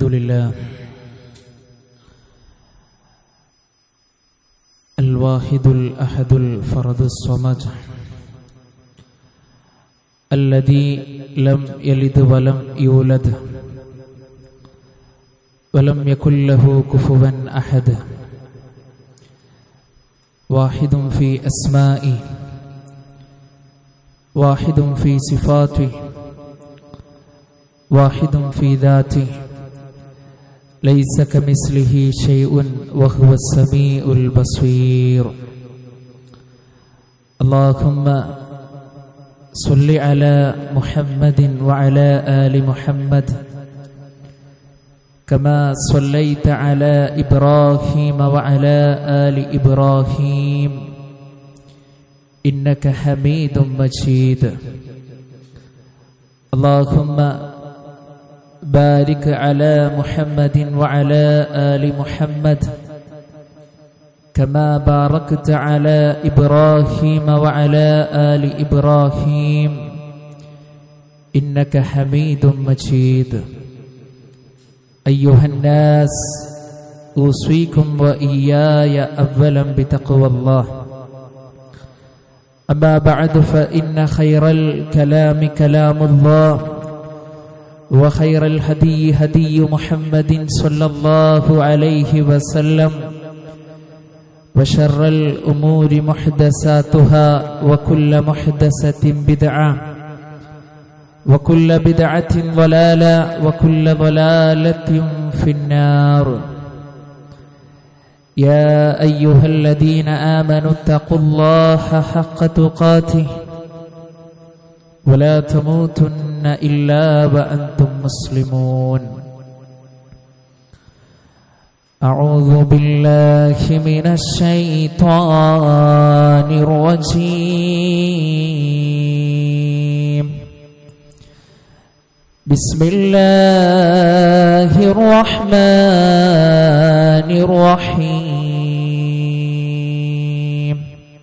الحمد لله الواحد الأحد الفرد الصمد الذي لم يلد ولم يولد ولم يكن له كفوا أحد واحد في أسمائه واحد في صفاته واحد في ذاته ليس كمثله شيء وهو السميع البصير اللهم صل على محمد وعلى ال محمد كما صليت على ابراهيم وعلى ال ابراهيم انك حميد مجيد اللهم بارك على محمد وعلى ال محمد كما باركت على ابراهيم وعلى ال ابراهيم انك حميد مجيد ايها الناس اوصيكم واياي اولا بتقوى الله اما بعد فان خير الكلام كلام الله وخير الهدي هدي محمد صلى الله عليه وسلم وشر الأمور محدثاتها وكل محدثة بدعة وكل بدعة ضلالة وكل ضلالة في النار يا أيها الذين آمنوا اتقوا الله حق تقاته ولا تموتن إلا وأنتم مسلمون أعوذ بالله من الشيطان الرجيم بسم الله الرحمن الرحيم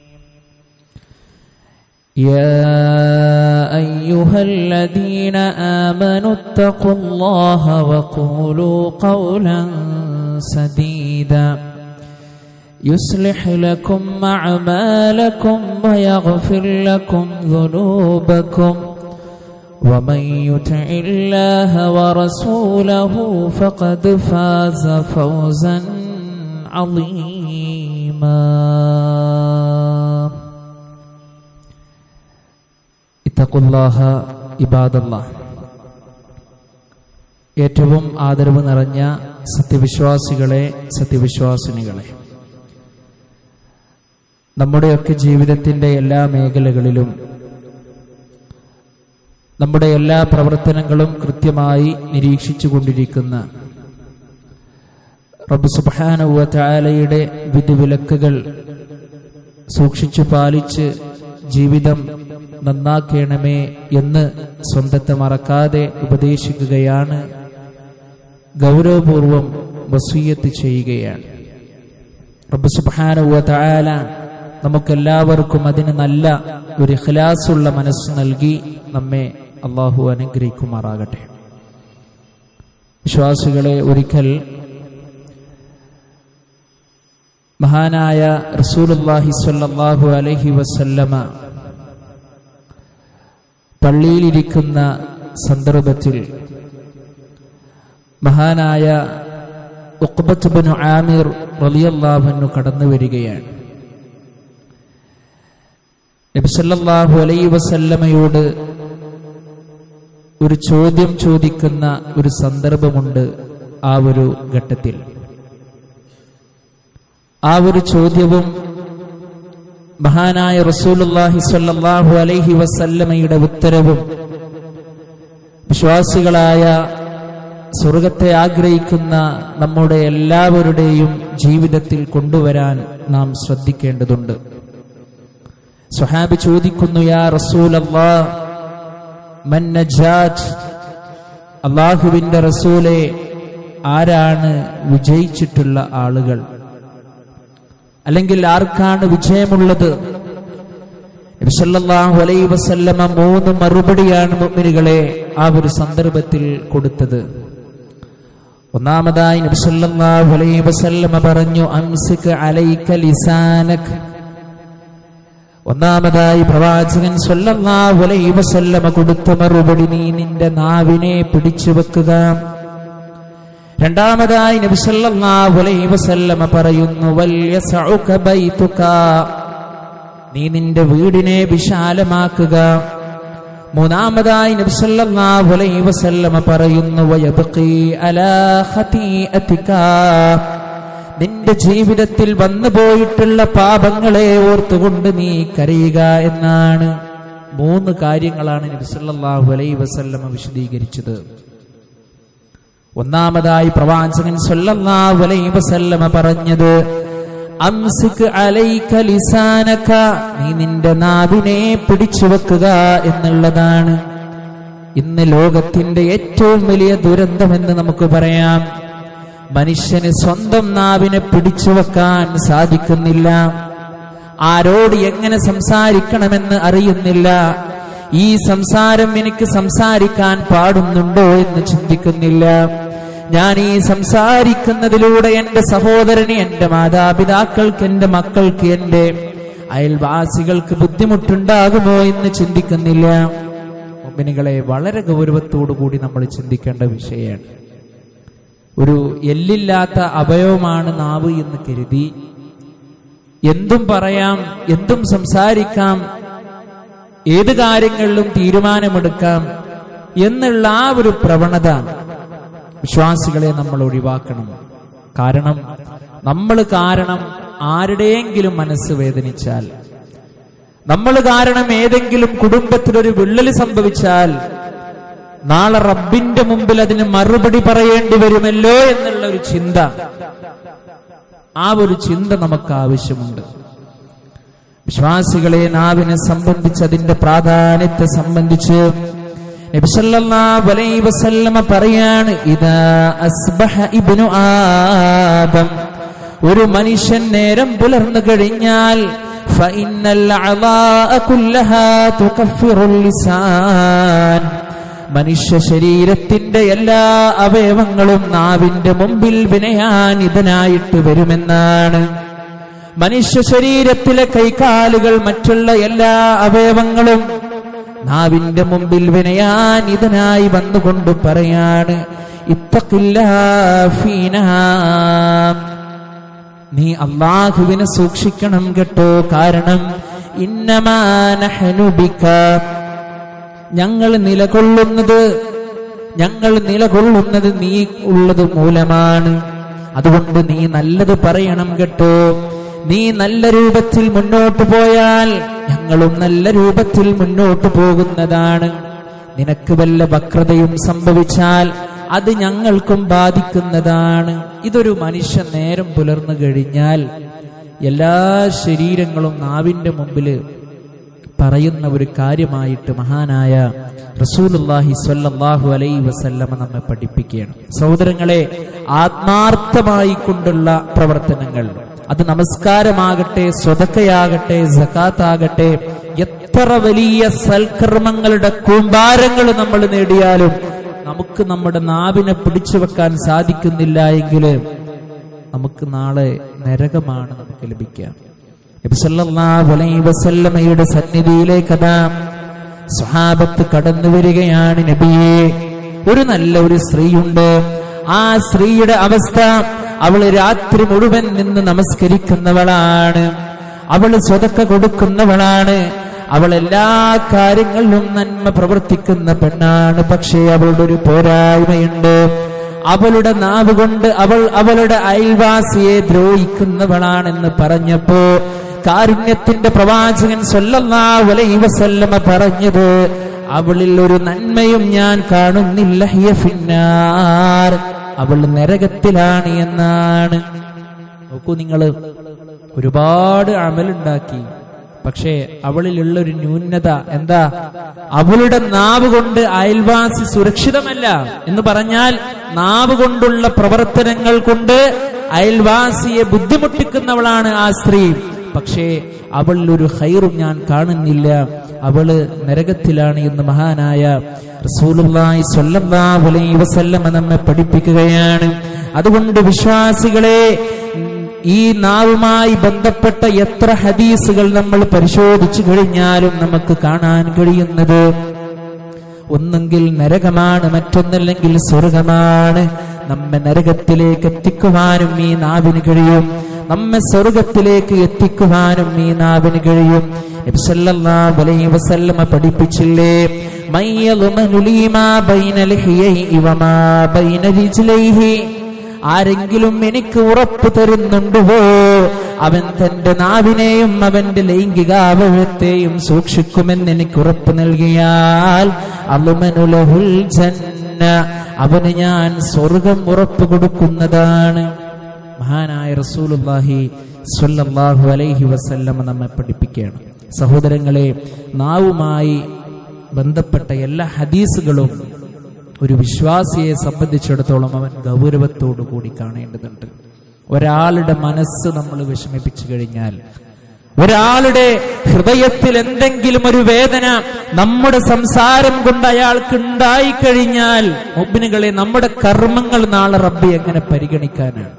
يا أيها الذين آمنوا اتقوا الله وقولوا قولا سديدا يصلح لكم أعمالكم ويغفر لكم ذنوبكم ومن يطع الله ورسوله فقد فاز فوزا عظيما اتقوا الله عباد الله ഏറ്റവും ആദരവ് നിറഞ്ഞ സത്യവിശ്വാസികളെ സത്യവിശ്വാസിനികളെ നമ്മുടെയൊക്കെ ജീവിതത്തിന്റെ എല്ലാ മേഖലകളിലും നമ്മുടെ എല്ലാ പ്രവർത്തനങ്ങളും കൃത്യമായി നിരീക്ഷിച്ചു കൊണ്ടിരിക്കുന്ന റബ്ബ് സുബാനുവ ചായാലയുടെ വിധിവിലക്കുകൾ സൂക്ഷിച്ചു പാലിച്ച് ജീവിതം നന്നാക്കണമേ എന്ന് സ്വന്തത്തെ മറക്കാതെ ഉപദേശിക്കുകയാണ് ഗൗരവപൂർവം വസീയത്ത് ചെയ്യുകയാണ് റബ്ബ് സുബ്ഹാനഹു തആല നമുക്കെല്ലാവർക്കും അതിന് നല്ല ഒരു ഇഖ്ലാസുള്ള മനസ്സ് നൽകി നമ്മെ അള്ളാഹു അനുഗ്രഹിക്കുമാറാകട്ടെ വിശ്വാസികളെ ഒരിക്കൽ മഹാനായ റസൂലുല്ലാഹി സ്വല്ലല്ലാഹു അലൈഹി വസല്ലമ പള്ളിയിലിരിക്കുന്ന സന്ദർഭത്തിൽ മഹാനായ ഉഖ്ബത്തുബിനു ആമിർ റളിയല്ലാഹുവിനു കടന്നു വരികയാണ് നബിസല്ലാഹു അലൈ വസല്ലമയോട് ഒരു ചോദ്യം ചോദിക്കുന്ന ഒരു സന്ദർഭമുണ്ട് ആ ഒരു ഘട്ടത്തിൽ ആ ഒരു ചോദ്യവും മഹാനായ റസൂലുല്ലാഹി സ്വല്ലല്ലാഹു അലൈഹി വസല്ലമയുടെ ഉത്തരവും വിശ്വാസികളായ സ്വർഗത്തെ ആഗ്രഹിക്കുന്ന നമ്മുടെ എല്ലാവരുടെയും ജീവിതത്തിൽ കൊണ്ടുവരാൻ നാം ശ്രദ്ധിക്കേണ്ടതുണ്ട് സുഹാബി ചോദിക്കുന്നു യാ റസൂൽ അള്ളാഹുവിന്റെ റസൂലെ ആരാണ് വിജയിച്ചിട്ടുള്ള ആളുകൾ അല്ലെങ്കിൽ ആർക്കാണ് വിജയമുള്ളത് നബിസല്ലാഹു അലൈ വസല്ലമ മൂന്ന് മറുപടിയാണ് മുഅ്മിനുകളെ ആ ഒരു സന്ദർഭത്തിൽ കൊടുത്തത് ഒന്നാമതായി നബി സല്ലല്ലാഹു അലൈഹി വസല്ലമ പറഞ്ഞു അംസിക് അലൈക ലിസാനക് ഒന്നാമതായി പ്രവാചകൻ സല്ലല്ലാഹു അലൈഹി വസല്ലമ കൊടുത്ത മറുപടി നീ നിന്റെ നാവിനെ പിടിച്ചു വെക്കുക രണ്ടാമതായി നബി സല്ലല്ലാഹു അലൈഹി വസല്ലമ പറയുന്നു വല്യസഉക ബൈതുക നീ നിന്റെ വീടിനെ വിശാലമാക്കുക മൂന്നാമതായി നബി സല്ലല്ലാഹു അലൈഹി വസല്ലമ പറയുന്നു വയബ്ഖി അലാ ഖതീഅതിക നിന്റെ ജീവിതത്തിൽ വന്നു പോയിട്ടുള്ള പാപങ്ങളെ ഓർത്തുകൊണ്ട് നീ കരയുക എന്നാണ് മൂന്ന് കാര്യങ്ങളാണ് നബി സല്ലല്ലാഹു അലൈഹി വസല്ലമ വിശദീകരിച്ചത് ഒന്നാമതായി പ്രവാചകൻ സല്ലല്ലാഹു അലൈഹി വസല്ലമ പറഞ്ഞത് അംസിക് അലൈക ലിസാനക നീ നിന്റെ നാവിനെ പിടിച്ചു വെക്കുക എന്നുള്ളതാണ് ഇന്ന് ലോകത്തിന്റെ ഏറ്റവും വലിയ ദുരന്തമെന്ന് നമുക്ക് പറയാം മനുഷ്യന് സ്വന്തം നാവിനെ പിടിച്ചു വെക്കാൻ സാധിക്കുന്നില്ല ആരോട് എങ്ങനെ സംസാരിക്കണമെന്ന് അറിയുന്നില്ല ഈ സംസാരം എനിക്ക് സംസാരിക്കാൻ പാടുന്നുണ്ടോ എന്ന് ചിന്തിക്കുന്നില്ല ഞാൻ ഈ സംസാരിക്കുന്നതിലൂടെ എന്റെ സഹോദരന് എന്റെ മാതാപിതാക്കൾക്ക് എന്റെ മക്കൾക്ക് എന്റെ അയൽവാസികൾക്ക് ബുദ്ധിമുട്ടുണ്ടാകുമോ എന്ന് ചിന്തിക്കുന്നില്ല മുമ്പിനുകളെ വളരെ ഗൗരവത്തോടു കൂടി നമ്മൾ ചിന്തിക്കേണ്ട വിഷയമാണ് ഒരു എല്ലില്ലാത്ത അവയവമാണ് നാവ് എന്ന് കരുതി എന്തും പറയാം എന്തും സംസാരിക്കാം ഏത് കാര്യങ്ങളിലും തീരുമാനമെടുക്കാം എന്നുള്ള ആ ഒരു പ്രവണത വിശ്വാസികളെ നമ്മൾ ഒഴിവാക്കണം കാരണം നമ്മൾ കാരണം ആരുടെയെങ്കിലും മനസ്സ് വേദനിച്ചാൽ നമ്മൾ കാരണം ഏതെങ്കിലും കുടുംബത്തിലൊരു വിള്ളൽ സംഭവിച്ചാൽ നാളെ റബ്ബിന്റെ മുമ്പിൽ അതിന് മറുപടി പറയേണ്ടി വരുമല്ലോ എന്നുള്ള ഒരു ചിന്ത ആ ഒരു ചിന്ത നമുക്ക് ആവശ്യമുണ്ട് വിശ്വാസികളെ നാവിനെ സംബന്ധിച്ച് അതിന്റെ പ്രാധാന്യത്തെ സംബന്ധിച്ച് നബി സല്ലല്ലാഹു അലൈഹി വസല്ലമ പറയാണ് ഇദാ അസ്ബഹ ഇബ്നു ആദം ഒരു മനുഷ്യൻ നേരം പുലർന്നു കഴിഞ്ഞാൽ ഫഇന്നൽ അളാഅ കുല്ലഹാ തുകഫിറുൽ ലിസാൻ മനുഷ്യ ശരീരത്തിന്റെ എല്ലാ അവയവങ്ങളും നാവിന്റെ മുമ്പിൽ വിനയാനിതനായിട്ട് വരുമെന്നാണ് മനുഷ്യ ശരീരത്തിലെ കൈകാലുകൾ മറ്റുള്ള എല്ലാ അവയവങ്ങളും നാവിന്റെ മുമ്പിൽ വിനയാനിതനായി വന്നുകൊണ്ട് പറയാണ് ഇത്തക്കില്ലാ ഫീനാ നീ അള്ളാഹുവിനെ സൂക്ഷിക്കണം കേട്ടോ കാരണം ഇന്നമാനഹനുബിക്ക ഞങ്ങൾ നിലകൊള്ളുന്നത് ഞങ്ങൾ നിലകൊള്ളുന്നത് നീ ഉള്ളത് മൂലമാണ് അതുകൊണ്ട് നീ നല്ലത് പറയണം കേട്ടോ നീ നല്ല രൂപത്തിൽ മുന്നോട്ട് പോയാൽ ഞങ്ങളും നല്ല രൂപത്തിൽ മുന്നോട്ട് പോകുന്നതാണ് നിനക്ക് വല്ല വക്രതയും സംഭവിച്ചാൽ അത് ഞങ്ങൾക്കും ബാധിക്കുന്നതാണ് ഇതൊരു മനുഷ്യൻ നേരം പുലർന്നു കഴിഞ്ഞാൽ എല്ലാ ശരീരങ്ങളും നാവിന്റെ മുമ്പിൽ പറയുന്ന ഒരു കാര്യമായിട്ട് മഹാനായ റസൂലുല്ലാഹി സ്വല്ലല്ലാഹു അലൈഹി വസല്ലമ നമ്മെ പഠിപ്പിക്കുകയാണ് സഹോദരങ്ങളെ ആത്മാർത്ഥമായി കൊണ്ടുള്ള പ്രവർത്തനങ്ങൾ അത് നമസ്കാരമാകട്ടെ സ്വതക്കയാകട്ടെ സക്കാത്താകട്ടെ എത്ര വലിയ സൽക്കർമ്മങ്ങളുടെ കൂമ്പാരങ്ങൾ നമ്മൾ നേടിയാലും നമുക്ക് നമ്മുടെ നാവിനെ പിടിച്ചു വെക്കാൻ സാധിക്കുന്നില്ല എങ്കിൽ നമുക്ക് നാളെ നരകമാണ് നമുക്ക് ലഭിക്കുക നബിസല്ലല്ലാഹു അലൈഹി വസല്ലമയുടെ സന്നിധിയിലേക്ക് അതാ സ്വഹാബത്ത് കടന്നു വരികയാണ് നബിയെ ഒരു നല്ല ഒരു സ്ത്രീയുണ്ട് ആ സ്ത്രീയുടെ അവസ്ഥ അവള് രാത്രി മുഴുവൻ നിന്ന് നമസ്കരിക്കുന്നവളാണ് അവള് സ്വതക്ക കൊടുക്കുന്നവളാണ് അവൾ എല്ലാ കാര്യങ്ങളിലും നന്മ പ്രവർത്തിക്കുന്ന പെണ്ണാണ് പക്ഷേ അവളുടെ ഒരു പോരായ്മയുണ്ട് അവളുടെ നാവ് കൊണ്ട് അവൾ അവളുടെ അയൽവാസിയെ ദ്രോഹിക്കുന്നവളാണെന്ന് പറഞ്ഞപ്പോ കാരുണ്യത്തിന്റെ പ്രവാചകൻ സല്ലല്ലാഹു അലൈഹി വസല്ലമ പറഞ്ഞത് അവളിൽ ഒരു നന്മയും ഞാൻ കാണുന്നില്ല ഹിയ ഫിന്നാർ അവൾ നരകത്തിലാണ് എന്നാണ് നോക്കൂ നിങ്ങൾ ഒരുപാട് അമലുണ്ടാക്കി പക്ഷേ അവളിലുള്ള ഒരു ന്യൂനത എന്താ അവളുടെ നാവ് കൊണ്ട് അയൽവാസി സുരക്ഷിതമല്ല എന്ന് പറഞ്ഞാൽ നാവ് കൊണ്ടുള്ള പ്രവർത്തനങ്ങൾ കൊണ്ട് അയൽവാസിയെ ബുദ്ധിമുട്ടിക്കുന്നവളാണ് ആ സ്ത്രീ പക്ഷേ അവളിൽ ഒരു ഹൈറും ഞാൻ കാണുന്നില്ല അവള് നരകത്തിലാണ് എന്ന് മഹാനായ റസൂലുള്ളാഹി സ്വല്ലല്ലാഹു അലൈഹി വസല്ലമ നമ്മെ പഠിപ്പിക്കുകയാണ് അതുകൊണ്ട് വിശ്വാസികളെ ഈ നാവുമായി ബന്ധപ്പെട്ട എത്ര ഹദീസുകൾ നമ്മൾ പരിശോധിച്ചു കഴിഞ്ഞാലും നമുക്ക് കാണാൻ കഴിയുന്നത് ഒന്നെങ്കിൽ നരകമാണ് മറ്റൊന്നല്ലെങ്കിൽ സ്വർഗമാണ് നമ്മെ നരകത്തിലേക്ക് എത്തിക്കുവാനും ഈ നാവിന് കഴിയും നമ്മെ സ്വർഗത്തിലേക്ക് എത്തിക്കുവാനും ഈ നാവിന് കഴിയും നബി സല്ലല്ലാഹു അലൈഹി വസല്ലമ പഠിപ്പിച്ചില്ലേ മയ്യളുമനു ലീമാ ബൈന ലിഹിയൈ വമാ ബൈന റിജ്ലൈഹി ആരെങ്കിലും എനിക്ക് ഉറപ്പ് തരുന്നുണ്ടോ അവൻ തന്റെ നാവിനെയും അവന്റെ ലൈംഗികാവയവത്തെയും സൂക്ഷിക്കുമെന്ന് എനിക്ക് ഉറപ്പ് നൽകിയാൽ അലുമനുലഹുൽ ജന്ന അവന് ഞാൻ സ്വർഗം ഉറപ്പ് കൊടുക്കുന്നതാണ് മഹാനായ റസൂലുള്ളാഹി സ്വല്ലല്ലാഹു അലൈഹി വസല്ലമ നമ്മെ പഠിപ്പിക്കുകയാണ് സഹോദരങ്ങളെ നാവുമായി ബന്ധപ്പെട്ട എല്ലാ ഹദീസുകളും ഒരു വിശ്വാസിയെ സംബന്ധിച്ചിടത്തോളം അവൻ ഗൗരവത്തോടു കൂടി കാണേണ്ടതുണ്ട് ഒരാളുടെ മനസ്സ് നമ്മൾ വിഷമിപ്പിച്ചു കഴിഞ്ഞാൽ ഒരാളുടെ ഹൃദയത്തിൽ എന്തെങ്കിലും ഒരു വേദന നമ്മുടെ സംസാരം കൊണ്ട് അയാൾക്ക് ഉണ്ടായി കഴിഞ്ഞാൽ മുബിനുകളെ നമ്മുടെ കർമ്മങ്ങൾ നാളെ റബ്ബി എങ്ങനെ പരിഗണിക്കാനാണ്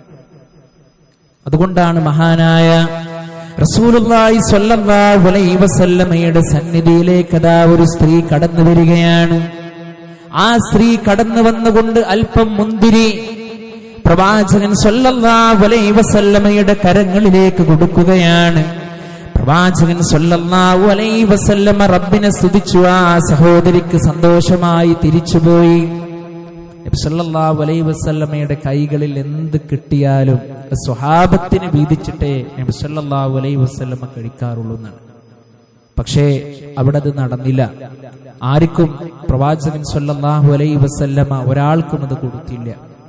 അതുകൊണ്ടാണ് മഹാനായ റസൂലുള്ളാഹി സ്വല്ലല്ലാഹു അലൈഹി വസല്ലമയുടെ സന്നിധിയിലേക്ക് അതാ ഒരു സ്ത്രീ കടന്നു വരികയാണ് ആ സ്ത്രീ കടന്നു വന്നുകൊണ്ട് അല്പം മുന്തിരി പ്രവാചകൻ സ്വല്ലല്ലാഹു അലൈഹി വസല്ലമയുടെ കരങ്ങളിലേക്ക് കൊടുക്കുകയാണ് പ്രവാചകൻ സ്വല്ലല്ലാഹു അലൈഹി വസല്ലമ റബ്ബിനെ സ്തുതിച്ചു ആ സഹോദരിക്ക് സന്തോഷമായി തിരിച്ചുപോയി നബി സല്ലല്ലാഹു അലൈഹി വസല്ലമയുടെ കൈകളിൽ എന്ത് കിട്ടിയാലും സ്വഹാബത്തിന് വീതിച്ചിട്ടേ നബി സല്ലല്ലാഹു അലൈഹി വസല്ലമ കഴിക്കാറുള്ളൂ എന്നാണ് പക്ഷേ അവിടെ അത് നടന്നില്ല ആർക്കും പ്രവാചകൻ സല്ലല്ലാഹു അലൈഹി വസല്ലമ ഒരാൾക്കും അത് കൊടുത്തില്ല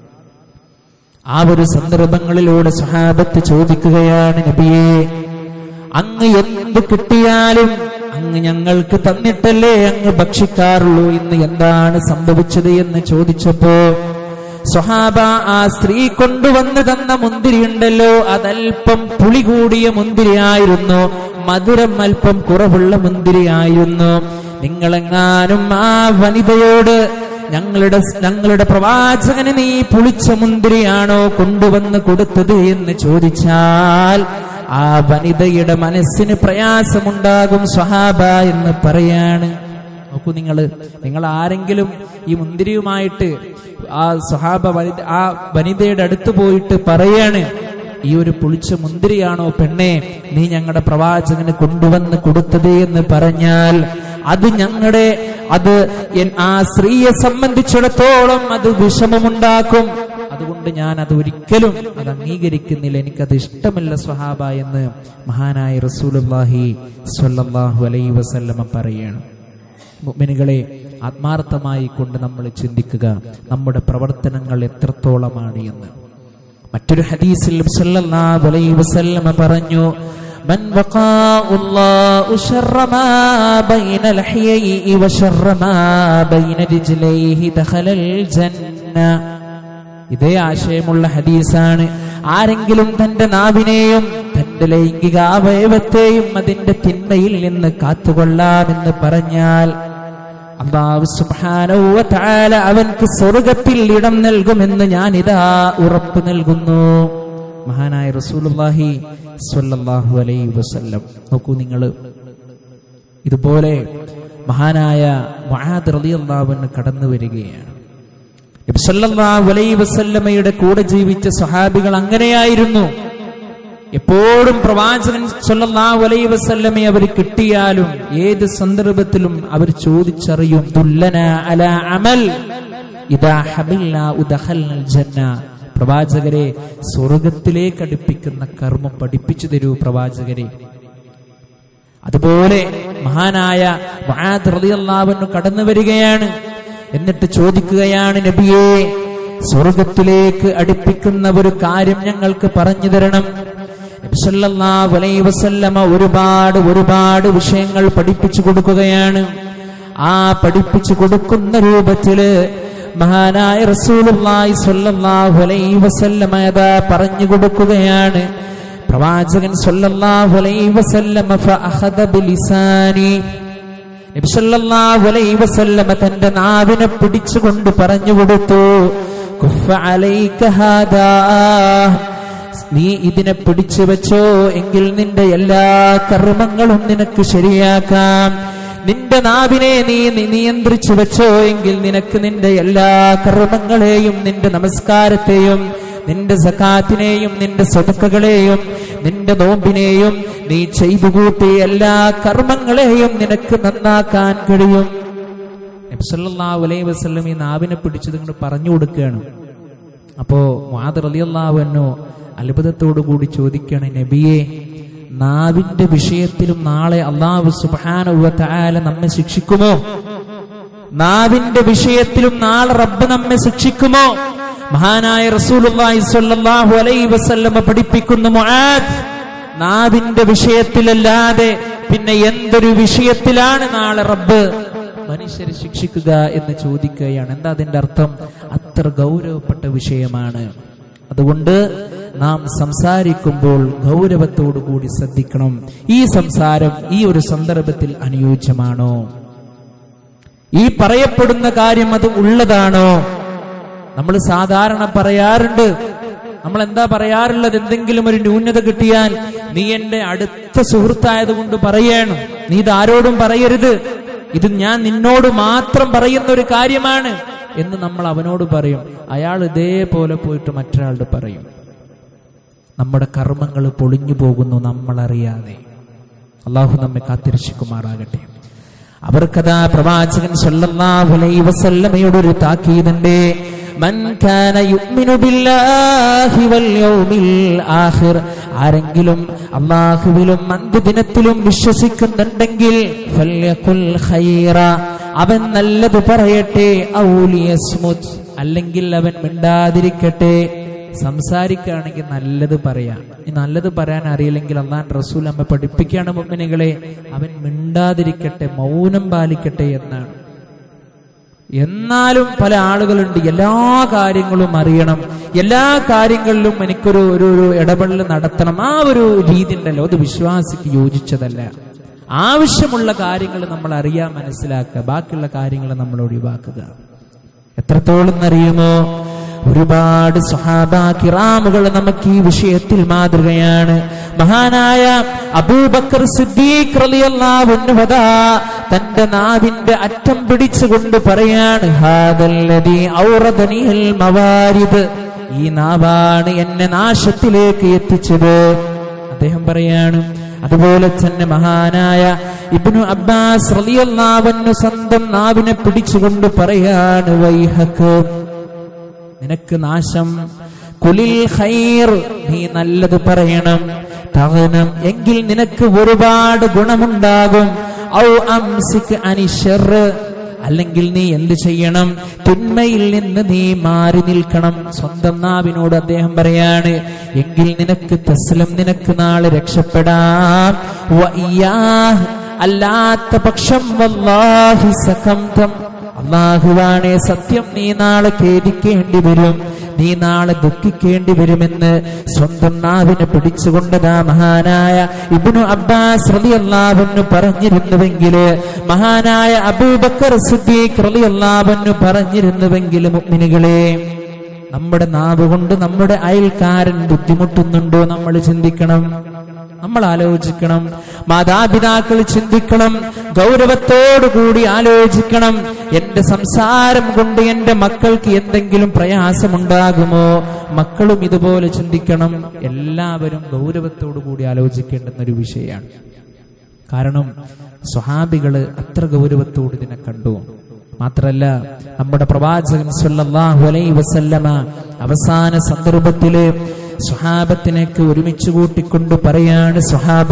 ആ ഒരു സന്ദർഭങ്ങളിലൂടെ സഹാബത്ത് ചോദിക്കുകയാണ് നബിയെ അങ്ങ് എന്ത് കിട്ടിയാലും അങ്ങ് ഞങ്ങൾക്ക് തന്നിട്ടല്ലേ അങ്ങ് ഭക്ഷിക്കാറുള്ളൂ ഇന്ന് എന്താണ് സംഭവിച്ചത് എന്ന് ചോദിച്ചപ്പോ സ്വഹാബ ആ സ്ത്രീ കൊണ്ടുവന്ന് തന്ന മുന്തിരി ഉണ്ടല്ലോ അതല്പം പുളി കൂടിയ മുന്തിരിയായിരുന്നു മധുരം അല്പം കുറവുള്ള മുന്തിരിയായിരുന്നു നിങ്ങളെങ്ങാനും ആ വനിതയോട് ഞങ്ങളുടെ ഞങ്ങളുടെ പ്രവാചകന് നീ പുളിച്ച മുന്തിരിയാണോ കൊണ്ടുവന്ന് കൊടുത്തത് എന്ന് ചോദിച്ചാൽ ആ വനിതയുടെ മനസ്സിന് പ്രയാസമുണ്ടാകും സ്വഹാബ എന്ന് പറയാണ് നോക്കൂ നിങ്ങൾ നിങ്ങൾ ആരെങ്കിലും ഈ മുന്തിരിയുമായിട്ട് ആ സ്വഹാബ വനിത ആ വനിതയുടെ അടുത്ത് പോയിട്ട് പറയാണ് ഈ ഒരു പുളിച്ച മുന്തിരിയാണോ പെണ്ണെ നീ ഞങ്ങളുടെ പ്രവാചകന് കൊണ്ടുവന്ന് കൊടുത്തത് എന്ന് പറഞ്ഞാൽ അത് ഞങ്ങളുടെ അത് എൻ- ആ സ്ത്രീയെ സംബന്ധിച്ചിടത്തോളം അത് വിഷമമുണ്ടാക്കും അതുകൊണ്ട് ഞാൻ അത് ഒരിക്കലും അത് അംഗീകരിക്കുന്നില്ല എനിക്കത് ഇഷ്ടമല്ല സ്വഹാബ എന്ന് മഹാനായ റസൂലുള്ളാഹി സ്വല്ലല്ലാഹു അലൈഹി വസല്ലമ പറയാണ് മുഅ്മിനുകളെ ആത്മാർത്ഥമായി കൊണ്ട് നമ്മൾ ചിന്തിക്കുക നമ്മുടെ പ്രവർത്തനങ്ങൾ എത്രത്തോളമാണ് എന്ന് മറ്റൊരു ഹദീസിൽ സല്ലല്ലാഹു അലൈഹി വസല്ലമ പറഞ്ഞു من وقاء الله شر ما بين لحييه وشر ما بين رجليه دخل الجنة ഇതേ ആശയമുള്ള ഹദീസാണ് ആരെങ്കിലും തന്റെ നാവിനെയും തന്റെ ലൈംഗിക അവയവത്തെയും അതിന്റെ തിന്മയിൽ നിന്ന് കാത്തുകൊള്ളാമെന്ന് പറഞ്ഞാൽ അള്ളാഹു സുബ്ഹാനഹു വ തആല അവൻക്ക് സ്വർഗത്തിൽ ഇടം നൽകുമെന്ന് ഞാൻ ഇതാ ഉറപ്പ് നൽകുന്നു മഹാനായ റസൂലുള്ളാഹി സ്വല്ലല്ലാഹു അലൈഹി വസല്ലം നോക്കൂ നിങ്ങൾ ഇതുപോലെ മഹാനായ മുആദ് റളിയല്ലാഹു അൻഹു കടന്നു വരികയാണ് നബി സല്ലല്ലാഹു അലൈഹി വസല്ലമയുടെ കൂടെ ജീവിച്ച സ്വഹാബികൾ അങ്ങനെയായിരുന്നു എപ്പോഴും പ്രവാചകൻ സല്ലല്ലാഹു അലൈഹി വസല്ലമെ അവർ കിട്ടിയാലും ഏത് സന്ദർഭത്തിലും അവർ ചോദിച്ചറിയും ദുല്ലന അല അമൽ ഇദാ ഹബിൽന ഉദഖൽനൽ ജന്ന പ്രവാചകരെ സ്വർഗത്തിലേക്ക് അടുപ്പിക്കുന്ന കർമ്മം പഠിപ്പിച്ചു തരൂ പ്രവാചകരെ അതുപോലെ മഹാനായ മുആദ് റളിയല്ലാഹു അൻഹു കടന്നു വരികയാണ് എന്നിട്ട് ചോദിക്കുകയാണ് നബിയെ സ്വർഗത്തിലേക്ക് അടുപ്പിക്കുന്ന ഒരു കാര്യം ഞങ്ങൾക്ക് പറഞ്ഞു തരണം നബി സല്ലല്ലാഹു അലൈഹി വസല്ലമ ഒരുപാട് ഒരുപാട് വിഷയങ്ങൾ പഠിപ്പിച്ചു കൊടുക്കുകയാണ് ആ പഠിപ്പിച്ചു കൊടുക്കുന്ന രൂപത്തില് മഹാനായ റസൂലുള്ളാഹി സ്വല്ലല്ലാഹു അലൈഹി വസല്ലമ അതാ പറഞ്ഞു കൊടുക്കുകയാണ് പ്രവാചകൻ സ്വല്ലല്ലാഹു അലൈഹി വസല്ലമ ഫഅഖദ ബിലിസാനി നബി സല്ലല്ലാഹു അലൈഹി വസല്ലമ തന്റെ നാവിനെ പിടിച്ചുകൊണ്ട് പറഞ്ഞു കൊടുത്തു കുഫ അലൈക ഹാദാ നീ ഇതിനെ പിടിച്ചു വെച്ചോ എങ്കിൽ നിന്റെ എല്ലാ കർമ്മങ്ങളും നിനക്ക് ശരിയാക്കാം നിന്റെ നാവിനെ നീ നി- നിയന്ത്രിച്ചു വെച്ചോ എങ്കിൽ നിനക്ക് നിന്റെ എല്ലാ കർമ്മങ്ങളെയും നിന്റെ നമസ്കാരത്തെയും നിന്റെ സക്കാത്തിനെയും നിന്റെ സ്വതക്കകളെയും നിന്റെ നോമ്പിനെയും നീ ചെയ്തു കൂട്ടിയ എല്ലാ കർമ്മങ്ങളെയും നിനക്ക് നന്നാക്കാൻ കഴിയും നബ്സല്ലാഹു അലൈഹി വസല്ലം ഈ നാവിനെ പിടിച്ചത് ഇങ്ങോട്ട് പറഞ്ഞു കൊടുക്കുകയാണ് അപ്പോ മുആദ് റളിയല്ലാഹു അൻഹു അത്ഭുതത്തോടു കൂടി ചോദിക്കുകയാണ് നബിയെ നാവിന്റെ വിഷയത്തിലും നാളെ അള്ളാഹു സുബ്ഹാനഹു വ തആല നമ്മെ ശിക്ഷിക്കുമോ നാവിന്റെ വിഷയത്തിലും നാളെ റബ്ബ് നമ്മെ ശിക്ഷിക്കുമോ മഹാനായ റസൂലുള്ളാഹി സ്വല്ലല്ലാഹു അലൈഹി വസല്ലമ പഠിപ്പിക്കുന്നു മുആദ് നാവിന്റെ വിഷയത്തിലല്ലാതെ പിന്നെ എന്തൊരു വിഷയത്തിലാണ് നാളെ റബ്ബ് മനുഷ്യരെ ശിക്ഷിക്കുക എന്ന് ചോദിക്കുകയാണ് എന്താ അതിന്റെ അർത്ഥം അത്ര ഗൗരവപ്പെട്ട വിഷയമാണ് അതുകൊണ്ട് നാം സംസാരിക്കുമ്പോൾ ഗൗരവത്തോടു കൂടി ശ്രദ്ധിക്കണം ഈ സംസാരം ഈ ഒരു സന്ദർഭത്തിൽ അനുയോജ്യമാണോ ഈ പറയപ്പെടുന്ന കാര്യം അത് ഉള്ളതാണോ നമ്മൾ സാധാരണ പറയാറുണ്ട് നമ്മൾ എന്താ പറയാറുള്ളത് എന്തെങ്കിലും ഒരു ന്യൂനത കിട്ടിയാൽ നീ എന്റെ അടുത്ത സുഹൃത്തായത് കൊണ്ട് പറയണം നീ ഇത് ആരോടും പറയരുത് ഇത് ഞാൻ നിന്നോട് മാത്രം പറയുന്ന ഒരു കാര്യമാണ് എന്ന് നമ്മൾ അവനോട് പറയും അയാൾ ഇതേപോലെ പോയിട്ട് മറ്റൊരാളോട് പറയും നമ്മുടെ കർമ്മങ്ങൾ പൊളിഞ്ഞു പോകുന്നു നമ്മളറിയാതെ അള്ളാഹു നമ്മെ കാത്തിരക്ഷിക്കുമാറാകട്ടെ അവർക്കതാ പ്രവാചകൻ സല്ലല്ലാഹു അലൈഹി വസല്ലമയുടെ ഒരു താക്കീതുണ്ട് മൻ കാന യുഅ്മിനു ബില്ലാഹി വൽ യൗമിൽ ആഖിർ ആരെങ്കിലും അല്ലാഹുവിലും അന്ത്യദിനത്തിലും വിശ്വസിക്കുന്നുണ്ടെങ്കിൽ ഫല്യഖുൽ ഖൈറ അവൻ നല്ലത് പറയട്ടെ ഔ ലിയസ്മുത് അല്ലെങ്കിൽ അവൻ മിണ്ടാതിരിക്കട്ടെ സംസാരിക്കുകയാണെങ്കിൽ നല്ലത് പറയാം ഈ നല്ലത് പറയാൻ അറിയില്ലെങ്കിൽ അള്ളാൻ റസൂൽ അമ്മ പഠിപ്പിക്കുകയാണ് മുമ്മിനുകളെ അവൻ മിണ്ടാതിരിക്കട്ടെ മൗനം പാലിക്കട്ടെ എന്നാണ് എന്നാലും പല ആളുകളുണ്ട് എല്ലാ കാര്യങ്ങളും അറിയണം എല്ലാ കാര്യങ്ങളിലും എനിക്കൊരു ഒരു ഒരു ഇടപെടൽ നടത്തണം ആ ഒരു രീതി ഉണ്ടല്ലോ അത് വിശ്വാസിക്ക് യോജിച്ചതല്ല ആവശ്യമുള്ള കാര്യങ്ങൾ നമ്മൾ അറിയാൻ മനസ്സിലാക്കുക ബാക്കിയുള്ള കാര്യങ്ങൾ നമ്മൾ ഒഴിവാക്കുക എത്രത്തോളം അറിയുമോ ഒരുപാട് സ്വഹാബ കിറാമുകൾ നമുക്ക് ഈ വിഷയത്തിൽ മാതൃകയാണ് മഹാനായ അബൂബക്കർ സിദ്ദീഖ് റളിയല്ലാഹു അൻഹു അതാ തന്റെ നാവിന്റെ അറ്റം പിടിച്ചുകൊണ്ട് പറയാണ് ഹാദല്ലദീ ഔറദനിൽ മവാരിദ് ഈ നാവാണ് എന്നെ നാശത്തിലേക്ക് എത്തിച്ചത് അദ്ദേഹം പറയാണ് അതുപോലെ തന്നെ മഹാനായ ഇബ്നു അബ്ബാസ് റളിയല്ലാഹു അൻഹു സ്വന്തം നാവിനെ പിടിച്ചുകൊണ്ട് പറയാണ് വൈഹക്ക് നിനക്ക് നാശം കുലിൽ ഖൈർ നീ നല്ലത് പറയണം തകനം എങ്കിൽ നിനക്ക് ഒരുപാട് ഗുണമുണ്ടാകും ഔ അംസിക് അനിഷർ അല്ലെങ്കിൽ നീ എന്ത് ചെയ്യണം തിന്മയിൽ നിന്ന് നീ മാറി നിൽക്കണം സ്വന്തം നാവിനോട് അദ്ദേഹം പറയാണ് എങ്കിൽ നിനക്ക് തസ്ലം നിനക്ക് നാളെ രക്ഷപ്പെടാം വഇയ്യാഹ് അല്ലാത്ത പക്ഷം വല്ലാഹി സഖംതം അള്ളാഹുവാണെ സത്യം നീ നാളെ ഖേദിക്കേണ്ടി വരും നീ നാളെ ദുഃഖിക്കേണ്ടി വരുമെന്ന് സ്വന്തം നാവിനെ പിടിച്ചുകൊണ്ടതാ മഹാനായ ഇബ്നു അബ്ബാസ് റളിയല്ലാഹു പറഞ്ഞിരുന്നുവെങ്കിൽ മഹാനായ അബൂബക്കർ സിദ്ദീഖ് റളിയല്ലാഹു പറഞ്ഞിരുന്നുവെങ്കിൽ മുഅ്മിനുകളെ നമ്മുടെ നാവ് കൊണ്ട് നമ്മുടെ അയൽക്കാരൻ ബുദ്ധിമുട്ടുന്നുണ്ടോ നമ്മൾ ചിന്തിക്കണം നമ്മൾ ആലോചിക്കണം മാതാപിതാക്കൾ ചിന്തിക്കണം ഗൗരവത്തോടുകൂടി ആലോചിക്കണം എന്റെ സംസാരം കൊണ്ട് എന്റെ മക്കൾക്ക് എന്തെങ്കിലും പ്രയാസമുണ്ടാകുമോ മക്കളും ഇതുപോലെ ചിന്തിക്കണം എല്ലാവരും ഗൗരവത്തോടു കൂടി ആലോചിക്കേണ്ടുന്ന ഒരു വിഷയമാണ് കാരണം സ്വഹാബികള് അത്ര ഗൗരവത്തോട് ഇതിനെ കണ്ടു മാത്രല്ല നമ്മുടെ പ്രവാചകൻ സല്ലല്ലാഹു അലൈഹി വസല്ലമ അവസാന സന്ദർഭത്തില് സ്വഹാബത്തിനൊക്കെ ഒരുമിച്ച് കൂട്ടിക്കൊണ്ട് പറയാണ് സ്വഹാബ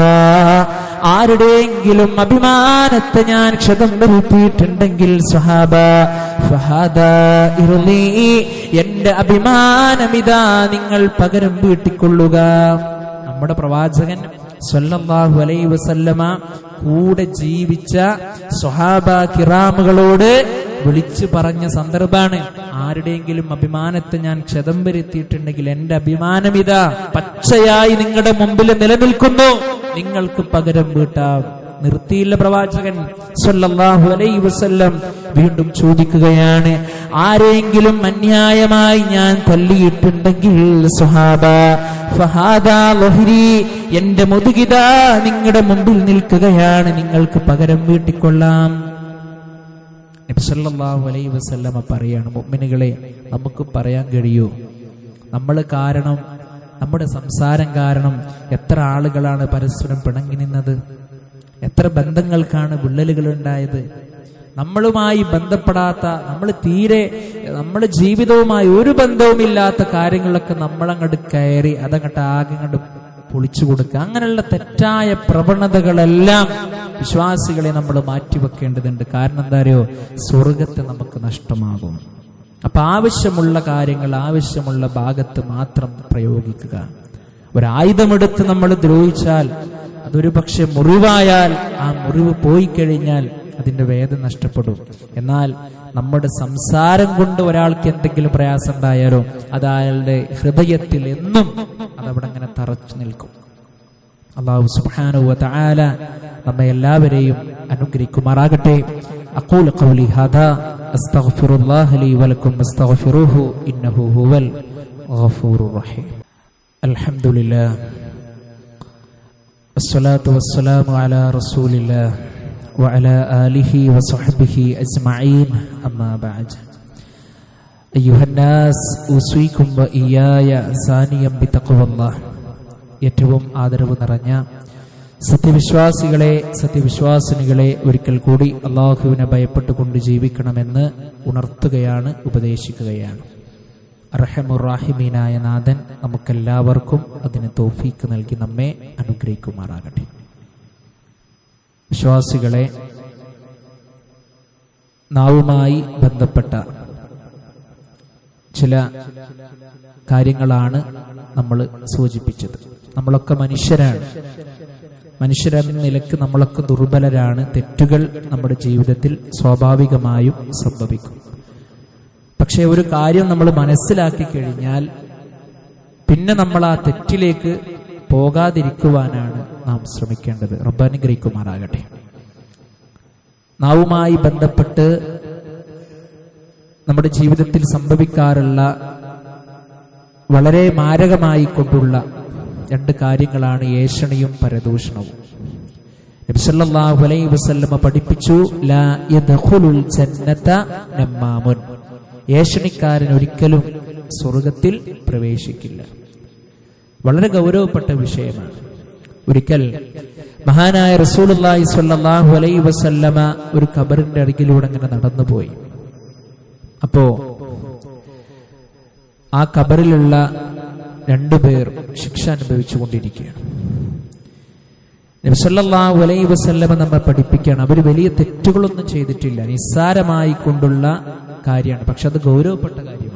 ആരുടെയെങ്കിലും അഭിമാനത്തെ ഞാൻ ക്ഷതം വരുത്തിയിട്ടുണ്ടെങ്കിൽ സ്വഹാബ ഫഹാദാ ഇർളീ. എന്റെ അഭിമാനമിതാ നിങ്ങൾ പകരം വീട്ടിക്കൊള്ളുക നമ്മുടെ പ്രവാചകൻ സ്വല്ലല്ലാഹു അലൈഹി വസല്ലമ കൂടെ ജീവിച്ച സ്വഹാബ കിറാമുകളോട് വിളിച്ചു പറഞ്ഞ സന്ദർഭാണ് ആരുടെയെങ്കിലും അഭിമാനത്തെ ഞാൻ ക്ഷതം വരുത്തിയിട്ടുണ്ടെങ്കിൽ എന്റെ അഭിമാനം ഇതാ പച്ചയായി നിങ്ങളുടെ മുമ്പിൽ നിലനിൽക്കുന്നു നിങ്ങൾക്ക് പകരം വീട്ടാം നിർത്തിയില്ല പ്രവാചകൻ സല്ലല്ലാഹു അലൈഹി വസല്ലം വീണ്ടും ചോദിക്കുകയാണ് ആരെങ്കിലും അന്യായമായി ഞാൻ തല്ലിയിട്ടുണ്ടെങ്കിൽ സുഹാബ ഫഹാദാ ലഹ്രി എന്റെ മുതുകിത നിങ്ങളുടെ മുമ്പിൽ നിൽക്കുകയാണ് നിങ്ങൾക്ക് പകരം വീട്ടിക്കൊള്ളാം നബിസല്ലാഹു അലൈ വസല്ലമ പറയാണ് മുഅ്മിനുകളെ നമുക്ക് പറയാൻ കഴിയൂ നമ്മൾ കാരണം നമ്മുടെ സംസാരം കാരണം എത്ര ആളുകളാണ് പരസ്പരം പിണങ്ങി നിന്നത് എത്ര ബന്ധങ്ങൾക്കാണ് വിള്ളലുകൾ ഉണ്ടായത് നമ്മളുമായി ബന്ധപ്പെടാത്ത നമ്മൾ തീരെ നമ്മുടെ ജീവിതവുമായി ഒരു ബന്ധവുമില്ലാത്ത കാര്യങ്ങളൊക്കെ നമ്മളങ്ങോട്ട് കയറി അതങ്ങോട്ട് ആകെ അങ്ങോട്ട് പൊളിച്ചു കൊടുക്കുക അങ്ങനെയുള്ള തെറ്റായ പ്രവണതകളെല്ലാം വിശ്വാസികളെ നമ്മൾ മാറ്റിവെക്കേണ്ടതുണ്ട് കാരണം എന്താ അറിയോ സ്വർഗത്തെ നമുക്ക് നഷ്ടമാകും അപ്പൊ ആവശ്യമുള്ള കാര്യങ്ങൾ ആവശ്യമുള്ള ഭാഗത്ത് മാത്രം പ്രയോഗിക്കുക ഒരായുധമെടുത്ത് നമ്മൾ ദ്രോഹിച്ചാൽ അതൊരു പക്ഷെ മുറിവായാൽ ആ മുറിവ് പോയി കഴിഞ്ഞാൽ അതിന്റെ വേദന നഷ്ടപ്പെടും എന്നാൽ നമ്മുടെ സംസാരം കൊണ്ട് ഒരാൾക്ക് എന്തെങ്കിലും പ്രയാസം ഉണ്ടായാലോ അത് അയാളുടെ ഹൃദയത്തിൽ എന്നും അതവിടെ അങ്ങനെ തറച്ചു നിൽക്കും അള്ളാഹു സുബ്ഹാനഹു വ തആല നമ്മെ എല്ലാവരെയും അനുഗ്രഹിക്കുമാറാകട്ടെ അഖൂൽ ഖൗലി ഹാദാ അസ്തഗ്ഫിറുല്ലാഹ ലി വലക്കും അസ്തഗ്ഫിറുഹു ഇന്നഹു ഹുവൽ ഗഫൂറുർ റഹീം അൽഹംദുലില്ലാഹ് والصلاة والسلام على رسول الله وعلى آله وصحبه أجمعين أما بعد أيها الناس أوصيكم وإياي ثانيا بتقوى الله ഏറ്റവും ആദരവ് നിറഞ്ഞ സത്യവിശ്വാസികളെ സത്യവിശ്വാസിനികളെ ഒരിക്കൽ കൂടി അള്ളാഹുവിനെ ഭയപ്പെട്ടുകൊണ്ട് ജീവിക്കണമെന്ന് ഉണർത്തുകയാണ് ഉപദേശിക്കുകയാണ് റഹമുറാഹിമീനായ നാഥൻ നമുക്കെല്ലാവർക്കും അതിന് തോഫീക്ക് നൽകി നമ്മെ അനുഗ്രഹിക്കുമാറാകട്ടെ വിശ്വാസികളെ നാവുമായി ബന്ധപ്പെട്ട ചില കാര്യങ്ങളാണ് നമ്മൾ സൂചിപ്പിച്ചത് നമ്മളൊക്കെ മനുഷ്യരാണ് മനുഷ്യരെന്ന നിലക്ക് നമ്മളൊക്കെ ദുർബലരാണ് തെറ്റുകൾ നമ്മുടെ ജീവിതത്തിൽ സ്വാഭാവികമായും സംഭവിക്കും പക്ഷെ ഒരു കാര്യം നമ്മൾ മനസ്സിലാക്കി കഴിഞ്ഞാൽ പിന്നെ നമ്മൾ ആ തെറ്റിലേക്ക് പോകാതിരിക്കുവാനാണ് നാം ശ്രമിക്കേണ്ടത് റബ്ബാനുഗ്രഹിക്കുമാറാകട്ടെ നാവുമായി ബന്ധപ്പെട്ട് നമ്മുടെ ജീവിതത്തിൽ സംഭവിക്കാറുള്ള വളരെ മാരകമായി കൊണ്ടുള്ള രണ്ട് കാര്യങ്ങളാണ് ഏഷണിയും പരദൂഷണവും നബിസല്ലല്ലാഹു അലൈഹി വസല്ലമ പഠിപ്പിച്ചു ലാ യദ്ഖുലുൽ ജന്നത നമ്മാമുൻ ഏഷണിക്കാരൻ ഒരിക്കലും സ്വർഗത്തിൽ പ്രവേശിക്കില്ല വളരെ ഗൗരവപ്പെട്ട വിഷയമാണ് ഒരിക്കൽ മഹാനായ റസൂലുള്ളാഹി സ്വല്ലല്ലാഹു അലൈഹി വസല്ലമ ഒരു ഖബറിന്റെ അരികിലൂടെ അങ്ങനെ നടന്നുപോയി അപ്പോ ആ ഖബറിലുള്ള രണ്ടുപേർ ശിക്ഷ അനുഭവിച്ചു കൊണ്ടിരിക്കുകയാണ് നബിസല്ലാഹു അലൈഹി വസല്ലമ നമ്മെ പഠിപ്പിക്കുകയാണ് അവർ വലിയ തെറ്റുകളൊന്നും ചെയ്തിട്ടില്ല നിസ്സാരമായി കൊണ്ടുള്ള കാര്യമാണ് പക്ഷെ അത് ഗൗരവപ്പെട്ട കാര്യമാണ്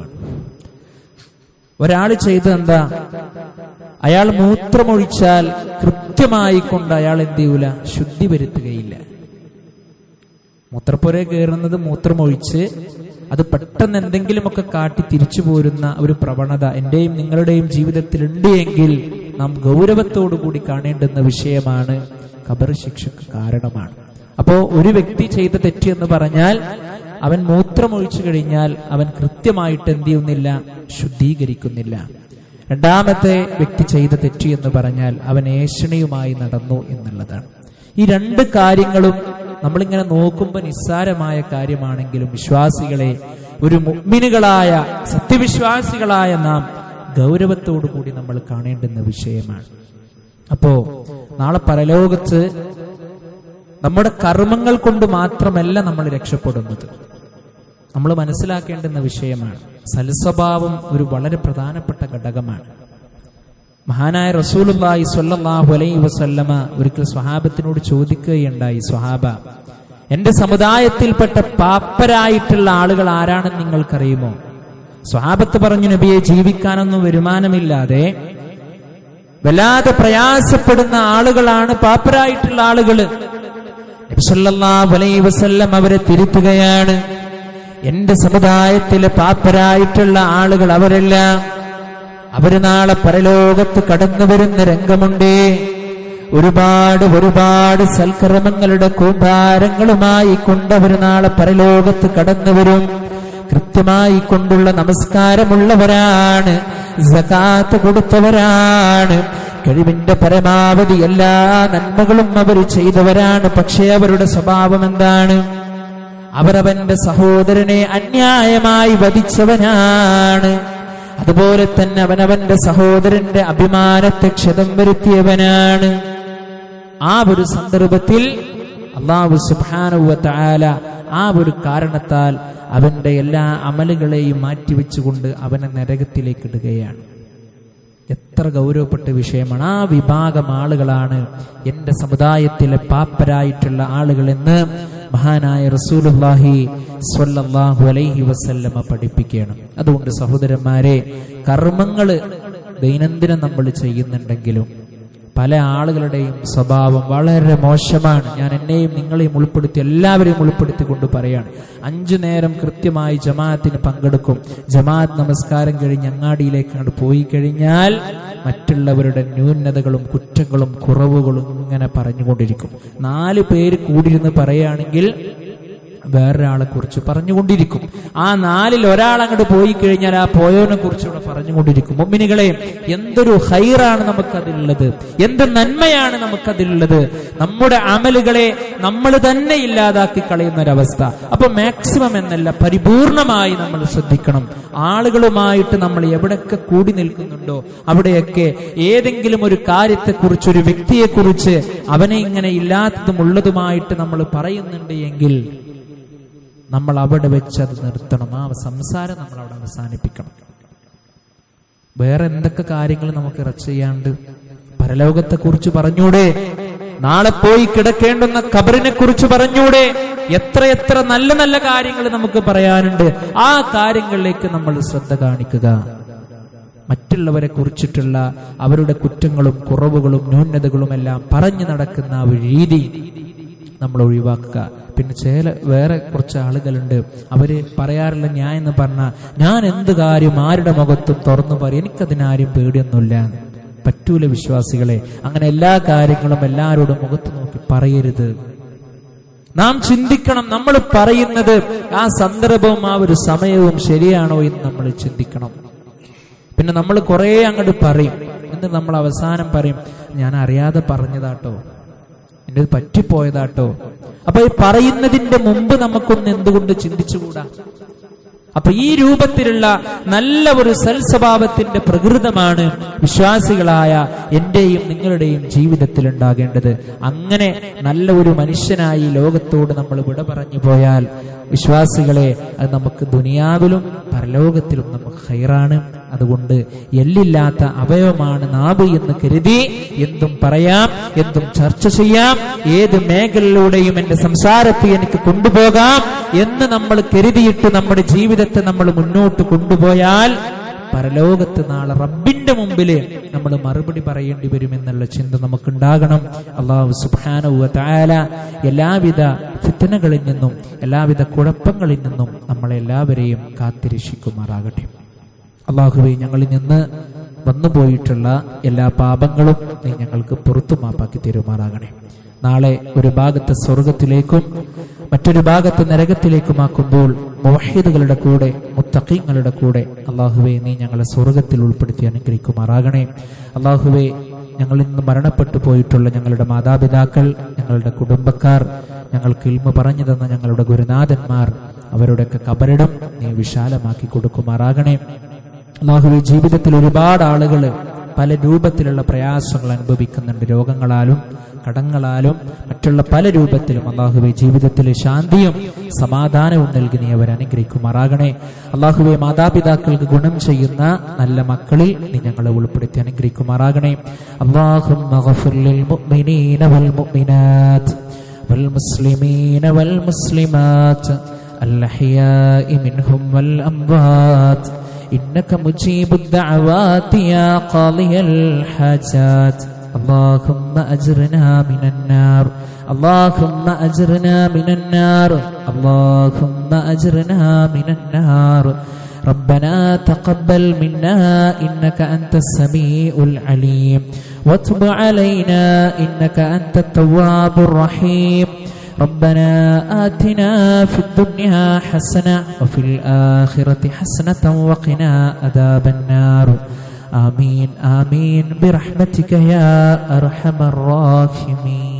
ഒരാൾ ചെയ്തത് എന്താ അയാൾ മൂത്രമൊഴിച്ചാൽ കൃത്യമായി കൊണ്ട് അയാൾ എന്ത് ചെയ്യൂല ശുദ്ധി വരുത്തുകയില്ല മൂത്രപ്പുര കയറുന്നത് മൂത്രമൊഴിച്ച് അത് പെട്ടെന്ന് എന്തെങ്കിലുമൊക്കെ കാട്ടി തിരിച്ചു പോരുന്ന ഒരു പ്രവണത എന്റെയും നിങ്ങളുടെയും ജീവിതത്തിൽ ഉണ്ട് എങ്കിൽ നാം ഗൗരവത്തോടു കൂടി കാണേണ്ടുന്ന വിഷയമാണ് ഖബർ ശിക്ഷക്ക് കാരണമാണ് അപ്പോ ഒരു വ്യക്തി ചെയ്ത തെറ്റ് എന്ന് പറഞ്ഞാൽ അവൻ മൂത്രമൊഴിച്ചു കഴിഞ്ഞാൽ അവൻ കൃത്യമായിട്ട് എന്ത് ചെയ്യുന്നില്ല ശുദ്ധീകരിക്കുന്നില്ല രണ്ടാമത്തെ വ്യക്തി ചെയ്ത തെറ്റ് എന്ന് പറഞ്ഞാൽ അവൻ ഏഷണിയുമായി നടന്നു എന്നുള്ളതാണ് ഈ രണ്ട് കാര്യങ്ങളും നമ്മളിങ്ങനെ നോക്കുമ്പോൾ നിസ്സാരമായ കാര്യമാണെങ്കിലും വിശ്വാസികളെ ഒരു മുഗ്മിനുകളായ സത്യവിശ്വാസികളായ നാം ഗൗരവത്തോടു കൂടി നമ്മൾ കാണേണ്ടുന്ന വിഷയമാണ് അപ്പോ നാളെ പരലോകത്ത് നമ്മുടെ കർമ്മങ്ങൾ കൊണ്ട് മാത്രമല്ല നമ്മൾ രക്ഷപ്പെടുന്നത് നമ്മൾ മനസ്സിലാക്കേണ്ടുന്ന വിഷയമാണ് സൽസ്വഭാവം ഒരു വളരെ പ്രധാനപ്പെട്ട ഘടകമാണ് മഹാനായ റസൂലുള്ളാഹി സ്വല്ലല്ലാഹു അലൈഹി വസല്ലമ ഒരിക്കൽ സ്വഹാബത്തിനോട് ചോദിക്കുകയുണ്ടായി സ്വഹാബ എന്റെ സമുദായത്തിൽപ്പെട്ട പാപ്പരായിട്ടുള്ള ആളുകൾ ആരാണെന്ന് നിങ്ങൾക്കറിയുമോ സ്വഹാബത്ത് പറഞ്ഞു നബിയെ ജീവിക്കാനൊന്നും വരുമാനമില്ലാതെ വല്ലാതെ പ്രയാസപ്പെടുന്ന ആളുകളാണ് പാപ്പരായിട്ടുള്ള ആളുകൾ നബിസല്ലാഹു അലൈഹി വസല്ലം അവരെ തിരുത്തുകയാണ് എന്റെ സമുദായത്തിലെ പാപ്പരായിട്ടുള്ള ആളുകൾ അവരെല്ലാം അവര് നാളെ പരലോകത്ത് കടന്നു വരുന്ന രംഗമുണ്ട് ഒരുപാട് ഒരുപാട് സൽക്കർമ്മങ്ങളുടെ കൂമ്പാരങ്ങളുമായി കൊണ്ടവർ നാളെ പരലോകത്ത് കടന്നു വരും കൃത്യമായി കൊണ്ടുള്ള നമസ്കാരമുള്ളവരാണ് സകാത്ത് കൊടുത്തവരാണ് കഴിവിന്റെ പരമാവധി എല്ലാ നന്മകളും അവർ ചെയ്തവരാണ് പക്ഷേ അവരുടെ സ്വഭാവം എന്താണ് അവരവന്റെ സഹോദരനെ അന്യായമായി വധിച്ചവനാണ് അതുപോലെ തന്നെ അവനവന്റെ സഹോദരന്റെ അഭിമാനത്തെ ക്ഷതം വരുത്തിയവനാണ് ആ ഒരു സന്ദർഭത്തിൽ അള്ളാഹു സുബാനുവ താല ആ ഒരു കാരണത്താൽ അവന്റെ എല്ലാ അമലുകളെയും മാറ്റിവെച്ചുകൊണ്ട് അവനെ നരകത്തിലേക്ക് ഇടുകയാണ് എത്ര ഗൗരവപ്പെട്ട വിഷയമാണ് ആ വിഭാഗം ആളുകളാണ് എന്റെ സമുദായത്തിലെ പാപ്പരായിട്ടുള്ള ആളുകൾ എന്ന് മഹാനായ റസൂലുല്ലാഹി സ്വല്ലല്ലാഹു അലൈഹി വസല്ലമ പഠിപ്പിക്കുകയാണ് അതുകൊണ്ട് സഹോദരന്മാരെ കർമ്മങ്ങള് ദൈനംദിനം നമ്മൾ ചെയ്യുന്നുണ്ടെങ്കിലും പല ആളുകളുടെയും സ്വഭാവം വളരെ മോശമാണ് ഞാൻ എന്നെയും നിങ്ങളെയും ഉൾപ്പെടുത്തി എല്ലാവരെയും ഉൾപ്പെടുത്തിക്കൊണ്ട് പറയാണ് അഞ്ചു നേരം കൃത്യമായി ജമാഅത്തിന് പങ്കെടുക്കും ജമാഅത്ത് നമസ്കാരം കഴിഞ്ഞ് അങ്ങാടിയിലേക്ക് അങ്ങോട്ട് പോയി കഴിഞ്ഞാൽ മറ്റുള്ളവരുടെ ന്യൂനതകളും കുറ്റങ്ങളും കുറവുകളും ഇങ്ങനെ പറഞ്ഞുകൊണ്ടിരിക്കും നാല് പേര് കൂടിയിരുന്ന് പറയുകയാണെങ്കിൽ വേറൊരാളെ കുറിച്ച് പറഞ്ഞുകൊണ്ടിരിക്കും ആ നാലിൽ ഒരാൾ അങ്ങോട്ട് പോയി കഴിഞ്ഞാൽ ആ പോയവനെ കുറിച്ചുകൂടെ പറഞ്ഞുകൊണ്ടിരിക്കും മുമ്മിനികളെ എന്തൊരു ഹൈറാണ് നമുക്കതിലുള്ളത് എന്ത് നന്മയാണ് നമുക്കതിലുള്ളത് നമ്മുടെ അമലുകളെ നമ്മൾ തന്നെ ഇല്ലാതാക്കി കളയുന്ന ഒരവസ്ഥ അപ്പൊ മാക്സിമം എന്നല്ല പരിപൂർണമായി നമ്മൾ ശ്രദ്ധിക്കണം ആളുകളുമായിട്ട് നമ്മൾ എവിടെയൊക്കെ കൂടി നിൽക്കുന്നുണ്ടോ അവിടെയൊക്കെ ഏതെങ്കിലും ഒരു കാര്യത്തെക്കുറിച്ച് ഒരു വ്യക്തിയെക്കുറിച്ച് അവനെ ഇങ്ങനെ ഇല്ലാത്തതും ഉള്ളതുമായിട്ട് നമ്മൾ പറയുന്നുണ്ട് എങ്കിൽ നമ്മൾ അവിടെ വെച്ച് അത് നിർത്തണം ആ സംസാരം നമ്മൾ അവിടെ അവസാനിപ്പിക്കണം വേറെ എന്തൊക്കെ കാര്യങ്ങൾ നമുക്ക് ഇറച്ച് ചെയ്യാണ്ട് പരലോകത്തെ കുറിച്ച് പറഞ്ഞൂടെ നാളെ പോയി കിടക്കേണ്ടുന്ന ഖബറിനെ കുറിച്ച് പറഞ്ഞൂടെ എത്ര എത്ര നല്ല നല്ല കാര്യങ്ങൾ നമുക്ക് പറയാനുണ്ട് ആ കാര്യങ്ങളിലേക്ക് നമ്മൾ ശ്രദ്ധ കാണിക്കുക മറ്റുള്ളവരെ കുറിച്ചിട്ടുള്ള അവരുടെ കുറ്റങ്ങളും കുറവുകളും ന്യൂനതകളും എല്ലാം പറഞ്ഞു നടക്കുന്ന ആ ഒരു രീതി നമ്മൾ ഒഴിവാക്കുക പിന്നെ ചില വേറെ കുറച്ച് ആളുകളുണ്ട് അവര് പറയാറുള്ള ഞാൻ എന്ന് പറഞ്ഞാൽ ഞാൻ എന്ത് കാര്യം ആരുടെ മുഖത്തും തുറന്നു പറയും എനിക്കതിനാരും പേടിയൊന്നുമില്ല പറ്റൂല വിശ്വാസികളെ അങ്ങനെ എല്ലാ കാര്യങ്ങളും എല്ലാവരോടും മുഖത്ത് നോക്കി പറയരുത് നാം ചിന്തിക്കണം നമ്മൾ പറയുന്നത് ആ സന്ദർഭവും ആ ഒരു സമയവും ശരിയാണോ എന്ന് നമ്മൾ ചിന്തിക്കണം പിന്നെ നമ്മൾ കുറെ അങ്ങോട്ട് പറയും എന്നിട്ട് നമ്മൾ അവസാനം പറയും ഞാൻ അറിയാതെ പറഞ്ഞതാട്ടോ എന്റെ പറ്റിപ്പോയതാട്ടോ അപ്പൊ ഈ പറയുന്നതിന്റെ മുമ്പ് നമുക്കൊന്ന് എന്തുകൊണ്ട് ചിന്തിച്ചുകൂടാ അപ്പൊ ഈ രൂപത്തിലുള്ള നല്ല ഒരു സൽസ്വഭാവത്തിന്റെ പ്രകൃതമാണ് വിശ്വാസികളായ എന്റെയും നിങ്ങളുടെയും ജീവിതത്തിൽ ഉണ്ടാകേണ്ടത് അങ്ങനെ നല്ല ഒരു മനുഷ്യനായി ലോകത്തോട് നമ്മൾ വിട പറഞ്ഞു പോയാൽ വിശ്വാസികളെ അത് നമുക്ക് ദുനിയാവിലും പരലോകത്തിലും നമുക്ക് ഹൈറാണ് അതുകൊണ്ട് എല്ലില്ലാത്ത അവയവമാണ് നാവ് എന്ന് കരുതി എന്തും പറയാം എന്തും ചർച്ച ചെയ്യാം ഏത് മേഖലയിലൂടെയും എന്റെ സംസാരത്തെ എനിക്ക് കൊണ്ടുപോകാം എന്ന് നമ്മൾ കരുതിയിട്ട് നമ്മുടെ ജീവിതത്തെ നമ്മൾ മുന്നോട്ട് കൊണ്ടുപോയാൽ പരലോകത്ത് നാളെ റബ്ബിന്റെ മുമ്പില് നമ്മൾ മറുപടി പറയേണ്ടി വരുമെന്നുള്ള ചിന്ത നമുക്കുണ്ടാകണം അള്ളാഹു സുബാനവ താല എല്ലാവിധ ഫിത്തനകളിൽ നിന്നും എല്ലാവിധ കുഴപ്പങ്ങളിൽ നിന്നും നമ്മളെല്ലാവരെയും കാത്തിരക്ഷിക്കുമാറാകട്ടെ അള്ളാഹുവെ ഞങ്ങളിൽ നിന്ന് വന്നുപോയിട്ടുള്ള എല്ലാ പാപങ്ങളും നീ ഞങ്ങൾക്ക് പുറത്തു മാപ്പാക്കി തരുമാറാകണേ നാളെ ഒരു ഭാഗത്ത് സ്വർഗത്തിലേക്കും മറ്റൊരു ഭാഗത്ത് നരകത്തിലേക്കുമാക്കുമ്പോൾ മോഹിദുകളുടെ കൂടെ മുത്തഖീങ്ങളുടെ കൂടെ അള്ളാഹുവെ നീ ഞങ്ങളെ സ്വർഗത്തിൽ ഉൾപ്പെടുത്തി അനുഗ്രഹിക്കുമാറാകണേ അള്ളാഹുവെ ഞങ്ങളിൽ നിന്ന് മരണപ്പെട്ടു പോയിട്ടുള്ള ഞങ്ങളുടെ മാതാപിതാക്കൾ ഞങ്ങളുടെ കുടുംബക്കാർ ഞങ്ങൾക്ക് ഇൽമ പറഞ്ഞു തന്ന ഞങ്ങളുടെ ഗുരുനാഥന്മാർ അവരുടെയൊക്കെ കബറിടം നീ വിശാലമാക്കി കൊടുക്കുമാറാകണേ അള്ളാഹുവെ ജീവിതത്തിൽ ഒരുപാട് ആളുകൾ പല രൂപത്തിലുള്ള പ്രയാസങ്ങൾ അനുഭവിക്കുന്നുണ്ട് രോഗങ്ങളാലും കടങ്ങളാലും മറ്റുള്ള പല രൂപത്തിലും അള്ളാഹുവെ ജീവിതത്തിൽ ശാന്തിയും സമാധാനവും നൽകി നീ അവർ അനുഗ്രഹിക്കുമാറാകണേ അള്ളാഹുവെ മാതാപിതാക്കൾക്ക് ഗുണം ചെയ്യുന്ന നല്ല മക്കളിൽ നീ ഞങ്ങളെ ഉൾപ്പെടുത്തി അനുഗ്രഹിക്കുമാറാകണേ അള്ളാഹും والمسلمين والمسلمات الأحياء منهم والأموات إنك مجيب الدعوات يا قاضي الحاجات اللهم أجرنا من النار اللهم أجرنا من النار اللهم أجرنا من النار ربنا تقبل منا إنك أنت السميع العليم وتب علينا إنك أنت التواب الرحيم ربنا آتنا في الدنيا حسنة وفي الآخرة حسنة وقنا عذاب النار آمين آمين برحمتك يا أرحم الراحمين